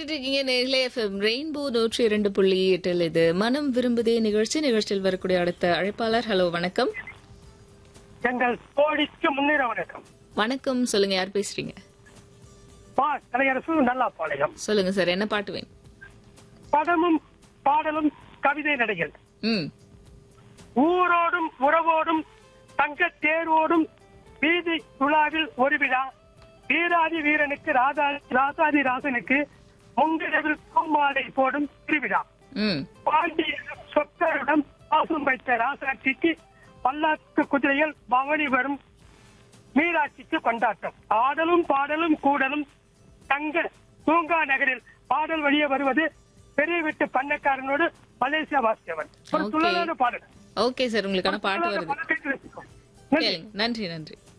கேட்டுட்டு இருக்கீங்க நேர்களே எஃப்எம் ரெயின்போ நூற்றி இரண்டு புள்ளி எட்டில் இது மனம் விரும்புதே நிகழ்ச்சி நிகழ்ச்சியில் வரக்கூடிய அடுத்த அழைப்பாளர் ஹலோ வணக்கம் எங்கள் கோடிக்கு முன்னிற வணக்கம் வணக்கம் சொல்லுங்க யார் பேசுறீங்க பா கலையரசு நல்லா பாளையம் சொல்லுங்க சார் என்ன பாட்டு வேணும் பதமும் பாடலும் கவிதை நடைகள் ம் ஊரோடும் உறவோடும் தங்க தேரோடும் வீதி விழாவில் ஒரு விழா வீராதி வீரனுக்கு ராதா ராசாதி ராசனுக்கு முன்கிரவில் பூமாலை போடும் திருவிழா ம் பாண்டிய சொக்கருடன் பாசம் வைத்த ராசாட்சிக்கு பல்லாக்கு குதிரைகள் பவனி வரும் மீனாட்சிக்கு கொண்டாட்டம் ஆடலும் பாடலும் கூடலும் தங்க தூங்கா நகரில் பாடல் வழியே வருவது பெரிய வீட்டு பண்ணக்காரனோடு மலேசியா வாசியவன் ஒரு Okay. துள்ளலான பாடல் ஓகே சார் உங்களுக்கான பாட்டு துள்ளலான வருது பாடல் கேட்டு ரசிப்போம். நன்றி. கேளுங்க நன்றி நன்றி